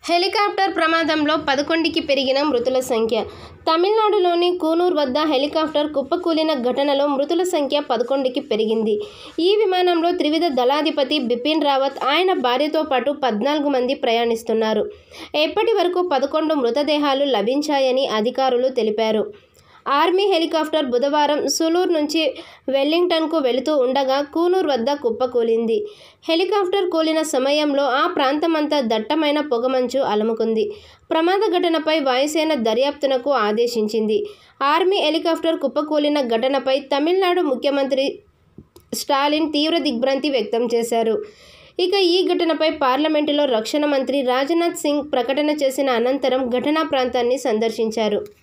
helicopter ప్రమాదంలో పదకొండుకి పెరిగిన మృతుల సంఖ్య తమిళనాడులోని కూనూర్ వద్ద హెలికాప్టర్ కుప్పకూలిన ఘటనలో మృతుల సంఖ్య పదకొండుకి పెరిగింది ఈ విమానంలో త్రివిధ దళాధిపతి బిపిన్ రావత్ ఆయన భార్యతో పాటు పద్నాలుగు మంది ప్రయాణిస్తున్నారు ఇప్పటి వరకు పదకొండు మృతదేహాలు లభించాయని అధికారులు తెలిపారు ఆర్మీ హెలికాప్టర్ బుధవారం సులూర్ నుంచి వెల్లింగ్టన్కు వెళుతూ ఉండగా కూనూర్ వద్ద కుప్పకూలింది హెలికాప్టర్ కూలిన సమయంలో ఆ ప్రాంతమంతా దట్టమైన పొగమంచు అలుముకుంది ప్రమాద ఘటనపై వాయుసేన దర్యాప్తునకు ఆదేశించింది ఆర్మీ హెలికాప్టర్ కుప్పకూలిన ఘటనపై తమిళనాడు ముఖ్యమంత్రి స్టాలిన్ తీవ్ర దిగ్భ్రాంతి వ్యక్తం చేశారు ఇక ఈ ఘటనపై పార్లమెంటులో రక్షణ మంత్రి రాజ్నాథ్ సింగ్ ప్రకటన చేసిన అనంతరం ఘటనా ప్రాంతాన్ని సందర్శించారు